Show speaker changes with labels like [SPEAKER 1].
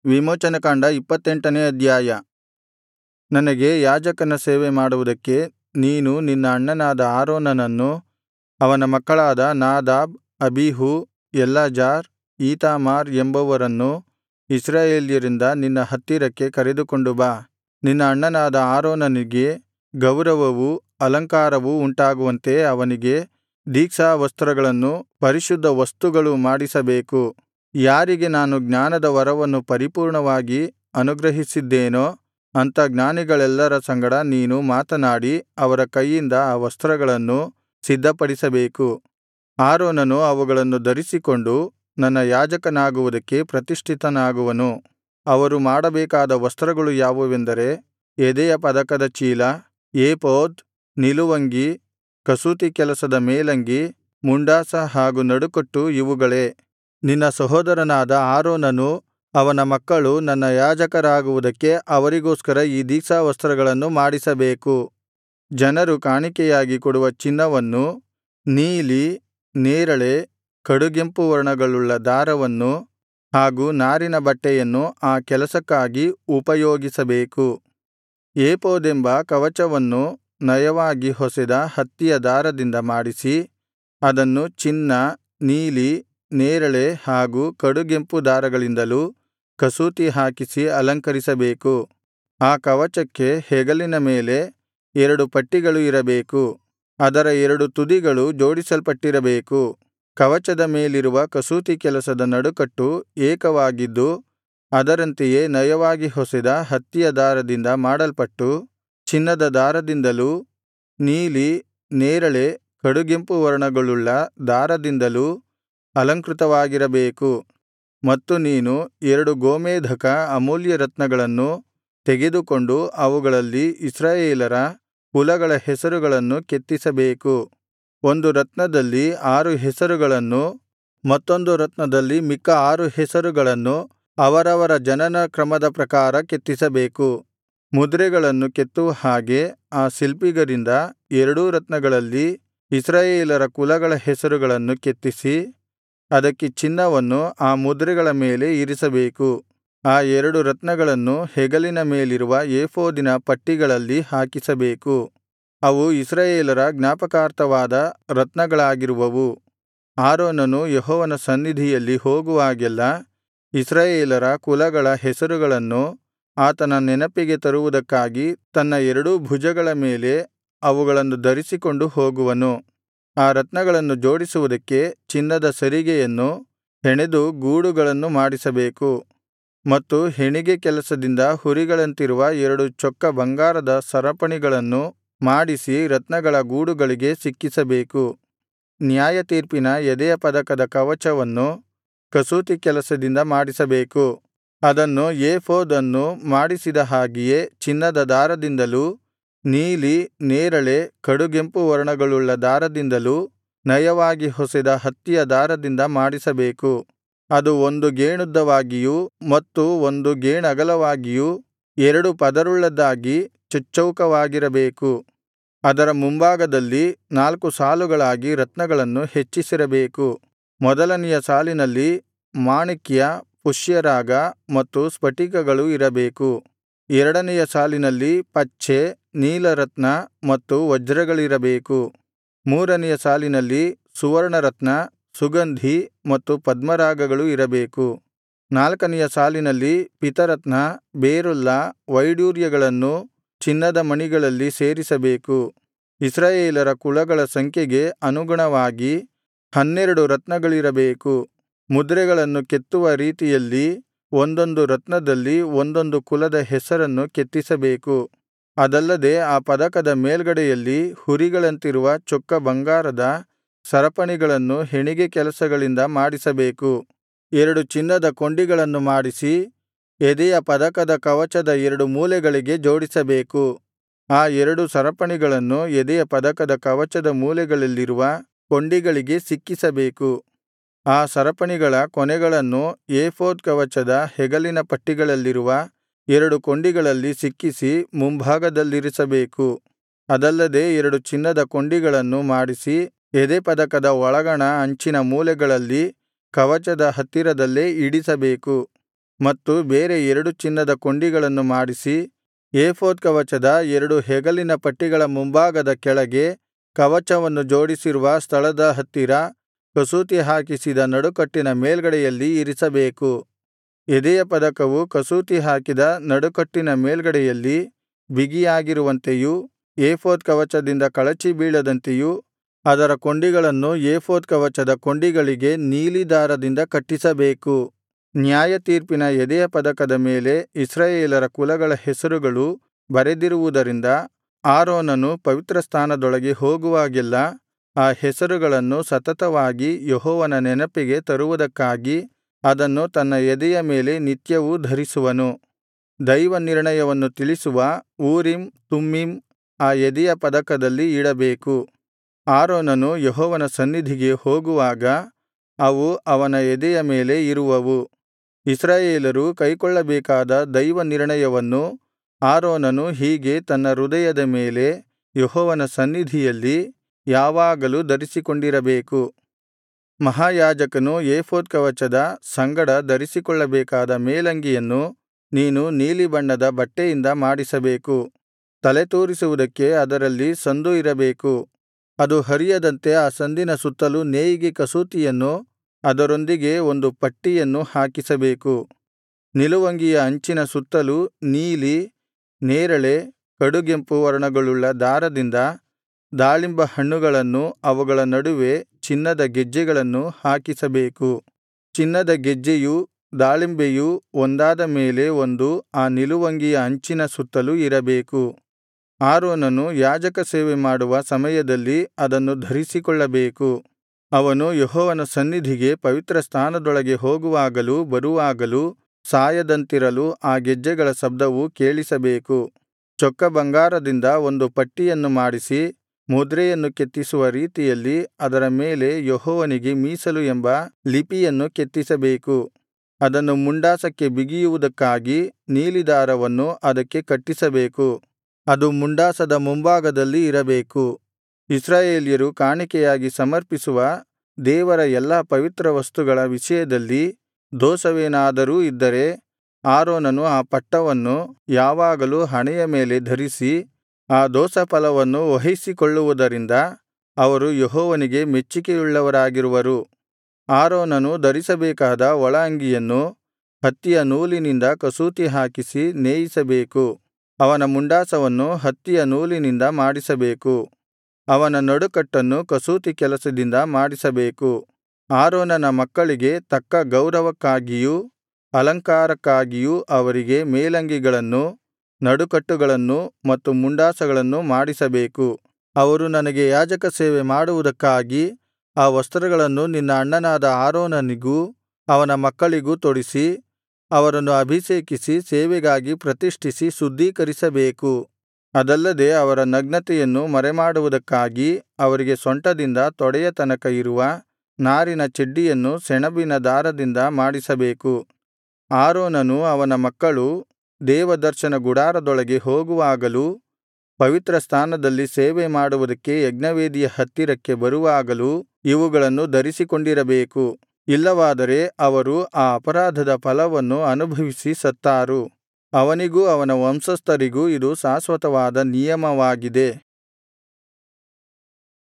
[SPEAKER 1] ವಿಮೋಚನಕಾಂಡ ಇಪ್ಪತ್ತೆಂಟನೇ ಅಧ್ಯಾಯ ನನಗೆ ಯಾಜಕನ ಸೇವೆ ಮಾಡುವುದಕ್ಕೆ ನೀನು ನಿನ್ನ ಅಣ್ಣನಾದ ಆರೋನನನ್ನೂ ಅವನ ಮಕ್ಕಳಾದ ನಾದಾಬ್ ಅಬೀಹೂ ಎಲ್ಲಾಜಾರ್ ಈತಾಮಾರ್ ಎಂಬುವರನ್ನು ಇಸ್ರಾಯೇಲ್ಯರಿಂದ ನಿನ್ನ ಹತ್ತಿರಕ್ಕೆ ಕರೆದುಕೊಂಡು ಬಾ ನಿನ್ನ ಅಣ್ಣನಾದ ಆರೋನನಿಗೆ ಗೌರವವೂ ಅಲಂಕಾರವೂ ಉಂಟಾಗುವಂತೆ ಅವನಿಗೆ ದೀಕ್ಷಾವಸ್ತ್ರಗಳನ್ನೂ ಪರಿಶುದ್ಧ ವಸ್ತುಗಳು ಮಾಡಿಸಬೇಕು ಯಾರಿಗೆ ನಾನು ಜ್ಞಾನದ ವರವನ್ನು ಪರಿಪೂರ್ಣವಾಗಿ ಅನುಗ್ರಹಿಸಿದ್ದೇನೋ ಅಂಥ ಜ್ಞಾನಿಗಳೆಲ್ಲರ ಸಂಗಡ ನೀನು ಮಾತನಾಡಿ ಅವರ ಕೈಯಿಂದ ಆ ವಸ್ತ್ರಗಳನ್ನು ಸಿದ್ಧಪಡಿಸಬೇಕು ಆರೋನನು ಅವುಗಳನ್ನು ಧರಿಸಿಕೊಂಡು ನನ್ನ ಯಾಜಕನಾಗುವುದಕ್ಕೆ ಪ್ರತಿಷ್ಠಿತನಾಗುವನು ಅವರು ಮಾಡಬೇಕಾದ ವಸ್ತ್ರಗಳು ಯಾವುವೆಂದರೆ ಎದೆಯ ಪದಕದ ಚೀಲ ಏಫೋದ್ ನಿಲುವಂಗಿ ಕಸೂತಿ ಕೆಲಸದ ಮೇಲಂಗಿ ಮುಂಡಾಸ ಹಾಗೂ ನಡುಕಟ್ಟು ಇವುಗಳೇ ನಿನ್ನ ಸಹೋದರನಾದ ಆರೋನನೂ ಅವನ ಮಕ್ಕಳು ನನ್ನ ಯಾಜಕರಾಗುವುದಕ್ಕೆ ಅವರಿಗೋಸ್ಕರ ಈ ದೀಕ್ಷಾವಸ್ತ್ರಗಳನ್ನು ಮಾಡಿಸಬೇಕು ಜನರು ಕಾಣಿಕೆಯಾಗಿ ಕೊಡುವ ಚಿನ್ನವನ್ನು ನೀಲಿ ನೇರಳೆ ಕಡುಗೆಂಪು ವರ್ಣಗಳುಳ್ಳ ದಾರವನ್ನು ಹಾಗೂ ನಾರಿನ ಬಟ್ಟೆಯನ್ನು ಆ ಕೆಲಸಕ್ಕಾಗಿ ಉಪಯೋಗಿಸಬೇಕು ಏಫೋದೆಂಬ ಕವಚವನ್ನು ನಯವಾಗಿ ಹೊಸೆದ ಹತ್ತಿಯ ದಾರದಿಂದ ಮಾಡಿಸಿ ಅದನ್ನು ಚಿನ್ನ ನೀಲಿ ನೇರಳೆ ಹಾಗೂ ಕಡುಗೆಂಪು ದಾರಗಳಿಂದಲೂ ಕಸೂತಿ ಹಾಕಿಸಿ ಅಲಂಕರಿಸಬೇಕು ಆ ಕವಚಕ್ಕೆ ಹೆಗಲಿನ ಮೇಲೆ ಎರಡು ಪಟ್ಟಿಗಳು ಇರಬೇಕು ಅದರ ಎರಡು ತುದಿಗಳು ಜೋಡಿಸಲ್ಪಟ್ಟಿರಬೇಕು ಕವಚದ ಮೇಲಿರುವ ಕಸೂತಿ ಕೆಲಸದ ನಡುಕಟ್ಟು ಏಕವಾಗಿದ್ದು ಅದರಂತೆಯೇ ನಯವಾಗಿ ಹೊಸೆದ ಹತ್ತಿಯ ದಾರದಿಂದ ಮಾಡಲ್ಪಟ್ಟು ಚಿನ್ನದ ದಾರದಿಂದಲೂ ನೀಲಿ ನೇರಳೆ ಕಡುಗೆಂಪು ವರ್ಣಗಳುಳ್ಳ ದಾರದಿಂದಲೂ ಅಲಂಕೃತವಾಗಿರಬೇಕು ಮತ್ತು ನೀನು ಎರಡು ಗೋಮೇಧಕ ಅಮೂಲ್ಯ ರತ್ನಗಳನ್ನು ತೆಗೆದುಕೊಂಡು ಅವುಗಳಲ್ಲಿ ಇಸ್ರಾಯೇಲರ ಕುಲಗಳ ಹೆಸರುಗಳನ್ನು ಕೆತ್ತಿಸಬೇಕು ಒಂದು ರತ್ನದಲ್ಲಿ ಆರು ಹೆಸರುಗಳನ್ನು ಮತ್ತೊಂದು ರತ್ನದಲ್ಲಿ ಮಿಕ್ಕ ಆರು ಹೆಸರುಗಳನ್ನು ಅವರವರ ಜನನ ಕ್ರಮದ ಪ್ರಕಾರ ಕೆತ್ತಿಸಬೇಕು ಮುದ್ರೆಗಳನ್ನು ಕೆತ್ತುವ ಹಾಗೆ ಆ ಶಿಲ್ಪಿಗರಿಂದ ಎರಡೂ ರತ್ನಗಳಲ್ಲಿ ಇಸ್ರಾಯೇಲರ ಕುಲಗಳ ಹೆಸರುಗಳನ್ನು ಕೆತ್ತಿಸಿ ಅದಕ್ಕೆ ಚಿನ್ನವನ್ನು ಆ ಮುದ್ರೆಗಳ ಮೇಲೆ ಇರಿಸಬೇಕು ಆ ಎರಡು ರತ್ನಗಳನ್ನು ಹೆಗಲಿನ ಮೇಲಿರುವ ಏಫೋದಿನ ಪಟ್ಟಿಗಳಲ್ಲಿ ಹಾಕಿಸಬೇಕು ಅವು ಇಸ್ರಾಯೇಲರ ಜ್ಞಾಪಕಾರ್ಥವಾದ ರತ್ನಗಳಾಗಿರುವವು ಆರೋನನು ಯೆಹೋವನ ಸನ್ನಿಧಿಯಲ್ಲಿ ಹೋಗುವಾಗೆಲ್ಲಾ ಇಸ್ರಾಯೇಲರ ಕುಲಗಳ ಹೆಸರುಗಳನ್ನು ಆತನ ನೆನಪಿಗೆ ತರುವುದಕ್ಕಾಗಿ ತನ್ನ ಎರಡೂ ಭುಜಗಳ ಮೇಲೆ ಅವುಗಳನ್ನು ಧರಿಸಿಕೊಂಡು ಹೋಗುವನು ಆ ರತ್ನಗಳನ್ನು ಜೋಡಿಸುವುದಕ್ಕೆ ಚಿನ್ನದ ಸರಿಗೆಯನ್ನು ಹೆಣೆದು ಗೂಡುಗಳನ್ನು ಮಾಡಿಸಬೇಕು ಮತ್ತು ಹೆಣಿಗೆ ಕೆಲಸದಿಂದ ಹುರಿಗಳಂತಿರುವ ಎರಡು ಚೊಕ್ಕ ಬಂಗಾರದ ಸರಪಣಿಗಳನ್ನು ಮಾಡಿಸಿ ರತ್ನಗಳ ಗೂಡುಗಳಿಗೆ ಸಿಕ್ಕಿಸಬೇಕು ನ್ಯಾಯತೀರ್ಪಿನ ಎದೆಯ ಪದಕದ ಕವಚವನ್ನು ಕಸೂತಿ ಕೆಲಸದಿಂದ ಮಾಡಿಸಬೇಕು ಅದನ್ನು ಏಫೋದ್ ಅನ್ನು ಮಾಡಿಸಿದ ಹಾಗೆಯೇ ಚಿನ್ನದ ದಾರದಿಂದಲೂ ನೀಲಿ ನೇರಳೆ ಕಡುಗೆಂಪು ವರ್ಣಗಳುಳ್ಳ ದಾರದಿಂದಲೂ ನಯವಾಗಿ ಹೊಸೆದ ಹತ್ತಿಯ ದಾರದಿಂದ ಮಾಡಿಸಬೇಕು ಅದು ಒಂದು ಗೇಣುದ್ದವಾಗಿಯೂ ಮತ್ತು ಒಂದು ಗೇಣಗಲವಾಗಿಯೂ ಎರಡು ಪದರುಳ್ಳದ್ದಾಗಿ ಚಚ್ಚೌಕವಾಗಿರಬೇಕು ಅದರ ಮುಂಭಾಗದಲ್ಲಿ ನಾಲ್ಕು ಸಾಲುಗಳಾಗಿ ರತ್ನಗಳನ್ನು ಹೆಚ್ಚಿಸಿರಬೇಕು ಮೊದಲನೆಯ ಸಾಲಿನಲ್ಲಿ ಮಾಣಿಕ್ಯ ಪುಷ್ಯರಾಗ ಮತ್ತು ಸ್ಫಟಿಕಗಳು ಇರಬೇಕು ಎರಡನೆಯ ಸಾಲಿನಲ್ಲಿ ಪಚ್ಚೆ ನೀಲರತ್ನ ಮತ್ತು ವಜ್ರಗಳಿರಬೇಕು ಮೂರನೆಯ ಸಾಲಿನಲ್ಲಿ ಸುವರ್ಣರತ್ನ ಸುಗಂಧಿ ಮತ್ತು ಪದ್ಮರಾಗಗಳು ಇರಬೇಕು ನಾಲ್ಕನೆಯ ಸಾಲಿನಲ್ಲಿ ಪಿತರತ್ನ ಬೆರುಲ್ಲ ವೈಡೂರ್ಯಗಳನ್ನು ಚಿನ್ನದ ಮಣಿಗಳಲ್ಲಿ ಸೇರಿಸಬೇಕು ಇಸ್ರಾಯೇಲರ ಕುಲಗಳ ಸಂಖ್ಯೆಗೆ ಅನುಗುಣವಾಗಿ ಹನ್ನೆರಡು ರತ್ನಗಳಿರಬೇಕು ಮುದ್ರೆಗಳನ್ನು ಕೆತ್ತುವ ರೀತಿಯಲ್ಲಿ ಒಂದೊಂದು ರತ್ನದಲ್ಲಿ ಒಂದೊಂದು ಕುಲದ ಹೆಸರನ್ನು ಕೆತ್ತಿಸಬೇಕು ಅದಲ್ಲದೆ ಆ ಪದಕದ ಮೇಲ್ಗಡೆಯಲ್ಲಿ ಹುರಿಗಳಂತಿರುವ ಚೊಕ್ಕ ಬಂಗಾರದ ಸರಪಣಿಗಳನ್ನು ಹೆಣಿಗೆ ಕೆಲಸಗಳಿಂದ ಮಾಡಿಸಬೇಕು ಎರಡು ಚಿನ್ನದ ಕೊಂಡಿಗಳನ್ನು ಮಾಡಿಸಿ ಎದೆಯ ಪದಕದ ಕವಚದ ಎರಡು ಮೂಲೆಗಳಿಗೆ ಜೋಡಿಸಬೇಕು ಆ ಎರಡು ಸರಪಣಿಗಳನ್ನು ಎದೆಯ ಪದಕದ ಕವಚದ ಮೂಲೆಗಳಲ್ಲಿರುವ ಕೊಂಡಿಗಳಿಗೆ ಸಿಕ್ಕಿಸಬೇಕು ಆ ಸರಪಣಿಗಳ ಕೊನೆಗಳನ್ನು ಏಫೋದ್ ಕವಚದ ಹೆಗಲಿನ ಪಟ್ಟಿಗಳಲ್ಲಿರುವ ಎರಡು ಕೊಂಡಿಗಳಲ್ಲಿ ಸಿಕ್ಕಿಸಿ ಮುಂಭಾಗದಲ್ಲಿರಿಸಬೇಕು ಅದಲ್ಲದೆ ಎರಡು ಚಿನ್ನದ ಕೊಂಡಿಗಳನ್ನು ಮಾಡಿಸಿ ಎದೆಪದಕದ ಒಳಗಣ ಅಂಚಿನ ಮೂಲೆಗಳಲ್ಲಿ ಕವಚದ ಹತ್ತಿರದಲ್ಲೇ ಇಡಿಸಬೇಕು ಮತ್ತು ಬೇರೆ ಎರಡು ಚಿನ್ನದ ಕೊಂಡಿಗಳನ್ನು ಮಾಡಿಸಿ ಏಫೋದ್ ಕವಚದ ಎರಡು ಹೆಗಲಿನ ಪಟ್ಟಿಗಳ ಮುಂಭಾಗದ ಕೆಳಗೆ ಕವಚವನ್ನು ಜೋಡಿಸಿರುವ ಸ್ಥಳದ ಹತ್ತಿರ ಕಸೂತಿ ಹಾಕಿಸಿದ ನಡುಕಟ್ಟಿನ ಮೇಲ್ಗಡೆಯಲ್ಲಿ ಇರಿಸಬೇಕು ಎದೆಯ ಪದಕವು ಕಸೂತಿ ಹಾಕಿದ ನಡುಕಟ್ಟಿನ ಮೇಲ್ಗಡೆಯಲ್ಲಿ ಬಿಗಿಯಾಗಿರುವಂತೆಯೂ ಏಫೋದ್ ಕವಚದಿಂದ ಕಳಚಿ ಬೀಳದಂತೆಯೂ ಅದರ ಕೊಂಡಿಗಳನ್ನು ಏಫೋದ್ ಕವಚದ ಕೊಂಡಿಗಳಿಗೆ ನೀಲಿ ದಾರದಿಂದ ಕಟ್ಟಿಸಬೇಕು ನ್ಯಾಯತೀರ್ಪಿನ ಎದೆಯ ಪದಕದ ಮೇಲೆ ಇಸ್ರಾಯೇಲರ ಕುಲಗಳ ಹೆಸರುಗಳು ಬರೆದಿರುವುದರಿಂದ ಆರೋನನು ಪವಿತ್ರಸ್ಥಾನದೊಳಗೆ ಹೋಗುವಾಗೆಲ್ಲಾ ಆ ಹೆಸರುಗಳನ್ನು ಸತತವಾಗಿ ಯೆಹೋವನ ನೆನಪಿಗೆ ತರುವುದಕ್ಕಾಗಿ ಅದನ್ನು ತನ್ನ ಎದೆಯ ಮೇಲೆ ನಿತ್ಯವೂ ಧರಿಸುವನು ದೈವನಿರ್ಣಯವನ್ನು ತಿಳಿಸುವ ಊರೀಮ್ ತುಮ್ಮೀಮ್ ಆ ಎದೆಯ ಪದಕದಲ್ಲಿ ಇಡಬೇಕು ಆರೋನನು ಯೆಹೋವನ ಸನ್ನಿಧಿಗೆ ಹೋಗುವಾಗ ಅವು ಅವನ ಎದೆಯ ಮೇಲೆ ಇರುವವು ಇಸ್ರಾಯೇಲರು ಕೈಕೊಳ್ಳಬೇಕಾದ ದೈವನಿರ್ಣಯವನ್ನು ಆರೋನನು ಹೀಗೆ ತನ್ನ ಹೃದಯದ ಮೇಲೆ ಯೆಹೋವನ ಸನ್ನಿಧಿಯಲ್ಲಿ ಯಾವಾಗಲೂ ಧರಿಸಿಕೊಂಡಿರಬೇಕು ಮಹಾಯಾಜಕನು ಏಫೋದ್ ಕವಚದ ಸಂಗಡ ಧರಿಸಿಕೊಳ್ಳಬೇಕಾದ ಮೇಲಂಗಿಯನ್ನು ನೀನು ನೀಲಿ ಬಣ್ಣದ ಬಟ್ಟೆಯಿಂದ ಮಾಡಿಸಬೇಕು ತಲೆತೂರಿಸುವುದಕ್ಕೆ ಅದರಲ್ಲಿ ಸಂದು ಇರಬೇಕು ಅದು ಹರಿಯದಂತೆ ಆ ಸಂದಿನ ಸುತ್ತಲೂ ನೇಯಿಗೆ ಕಸೂತಿಯನ್ನು ಅದರೊಂದಿಗೆ ಒಂದು ಪಟ್ಟಿಯನ್ನು ಹಾಕಿಸಬೇಕು ನಿಲುವಂಗಿಯ ಅಂಚಿನ ಸುತ್ತಲೂ ನೀಲಿ ನೇರಳೆ ಕಡುಗೆಂಪು ವರ್ಣಗಳುಳ್ಳ ದಾರದಿಂದ ದಾಳಿಂಬ ಹಣ್ಣುಗಳನ್ನು ಅವುಗಳ ನಡುವೆ ಚಿನ್ನದ ಗೆಜ್ಜೆಗಳನ್ನು ಹಾಕಿಸಬೇಕು ಚಿನ್ನದ ಗೆಜ್ಜೆಯೂ ದಾಳಿಂಬೆಯೂ ಒಂದಾದ ಮೇಲೆ ಒಂದು ಆ ನಿಲುವಂಗಿಯ ಅಂಚಿನ ಸುತ್ತಲೂ ಇರಬೇಕು ಆರೋನನು ಯಾಜಕ ಸೇವೆ ಮಾಡುವ ಸಮಯದಲ್ಲಿ ಅದನ್ನು ಧರಿಸಿಕೊಳ್ಳಬೇಕು ಅವನು ಯೆಹೋವನ ಸನ್ನಿಧಿಗೆ ಪವಿತ್ರಸ್ಥಾನದೊಳಗೆ ಹೋಗುವಾಗಲೂ ಬರುವಾಗಲೂ ಸಾಯದಂತಿರಲು ಆ ಗೆಜ್ಜೆಗಳ ಶಬ್ದವು ಕೇಳಿಸಬೇಕು ಚೊಕ್ಕ ಬಂಗಾರದಿಂದ ಒಂದು ಪಟ್ಟಿಯನ್ನು ಮಾಡಿಸಿ ಮುದ್ರೆಯನ್ನು ಕೆತ್ತಿಸುವ ರೀತಿಯಲ್ಲಿ ಅದರ ಮೇಲೆ ಯೆಹೋವನಿಗೆ ಮೀಸಲು ಎಂಬ ಲಿಪಿಯನ್ನು ಕೆತ್ತಿಸಬೇಕು ಅದನ್ನು ಮುಂಡಾಸಕ್ಕೆ ಬಿಗಿಯುವುದಕ್ಕಾಗಿ ನೀಲಿ ದಾರವನ್ನು ಅದಕ್ಕೆ ಕಟ್ಟಿಸಬೇಕು ಅದು ಮುಂಡಾಸದ ಮುಂಭಾಗದಲ್ಲಿ ಇರಬೇಕು ಇಸ್ರಾಯೇಲ್ಯರು ಕಾಣಿಕೆಯಾಗಿ ಸಮರ್ಪಿಸುವ ದೇವರ ಎಲ್ಲಾ ಪವಿತ್ರ ವಸ್ತುಗಳ ವಿಷಯದಲ್ಲಿ ದೋಷವೇನಾದರೂ ಇದ್ದರೆ ಆರೋನನು ಆ ಪಟ್ಟವನ್ನು ಯಾವಾಗಲೂ ಹಣೆಯ ಮೇಲೆ ಧರಿಸಿ ಆ ದೋಷಫಲವನ್ನು ವಹಿಸಿಕೊಳ್ಳುವುದರಿಂದ ಅವರು ಯೆಹೋವನಿಗೆ ಮೆಚ್ಚಿಕೆಯುಳ್ಳವರಾಗಿರುವರು ಆರೋನನು ಧರಿಸಬೇಕಾದ ಒಳ ಅಂಗಿಯನ್ನು ಹತ್ತಿಯ ನೂಲಿನಿಂದ ಕಸೂತಿ ಹಾಕಿಸಿ ನೇಯಿಸಬೇಕು ಅವನ ಮುಂಡಾಸವನ್ನು ಹತ್ತಿಯ ನೂಲಿನಿಂದ ಮಾಡಿಸಬೇಕು ಅವನ ನಡುಕಟ್ಟನ್ನು ಕಸೂತಿ ಕೆಲಸದಿಂದ ಮಾಡಿಸಬೇಕು ಆರೋನನ ಮಕ್ಕಳಿಗೆ ತಕ್ಕ ಗೌರವಕ್ಕಾಗಿಯೂ ಅಲಂಕಾರಕ್ಕಾಗಿಯೂ ಅವರಿಗೆ ಮೇಲಂಗಿಗಳನ್ನು ನಡುಕಟ್ಟುಗಳನ್ನು ಮತ್ತು ಮುಂಡಾಸಗಳನ್ನು ಮಾಡಿಸಬೇಕು ಅವರು ನನಗೆ ಯಾಜಕ ಸೇವೆ ಮಾಡುವುದಕ್ಕಾಗಿ ಆ ವಸ್ತ್ರಗಳನ್ನು ನಿನ್ನ ಅಣ್ಣನಾದ ಆರೋನನಿಗೂ ಅವನ ಮಕ್ಕಳಿಗೂ ತೊಡಿಸಿ ಅವರನ್ನು ಅಭಿಷೇಕಿಸಿ ಸೇವೆಗಾಗಿ ಪ್ರತಿಷ್ಠಿಸಿ ಶುದ್ಧೀಕರಿಸಬೇಕು ಅದಲ್ಲದೆ ಅವರ ನಗ್ನತೆಯನ್ನು ಮರೆಮಾಡುವುದಕ್ಕಾಗಿ ಅವರಿಗೆ ಸೊಂಟದಿಂದ ತೊಡೆಯ ತನಕ ಇರುವ ನಾರಿನ ಚಡ್ಡಿಯನ್ನು ಸೆಣಬಿನ ದಾರದಿಂದ ಮಾಡಿಸಬೇಕು ಆರೋನನೂ ಅವನ ಮಕ್ಕಳೂ ದೇವದರ್ಶನ ಗುಡಾರದೊಳಗೆ ಹೋಗುವಾಗಲೂ ಪವಿತ್ರಸ್ಥಾನದಲ್ಲಿ ಸೇವೆ ಮಾಡುವುದಕ್ಕೆ ಯಜ್ಞವೇದಿಯ ಹತ್ತಿರಕ್ಕೆ ಬರುವಾಗಲೂ ಇವುಗಳನ್ನು ಧರಿಸಿಕೊಂಡಿರಬೇಕು ಇಲ್ಲವಾದರೆ ಅವರು ಆ ಅಪರಾಧದ ಫಲವನ್ನು ಅನುಭವಿಸಿ ಸತ್ತಾರು ಅವನಿಗೂ ಅವನ ವಂಶಸ್ಥರಿಗೂ ಇದು ಶಾಶ್ವತವಾದ ನಿಯಮವಾಗಿದೆ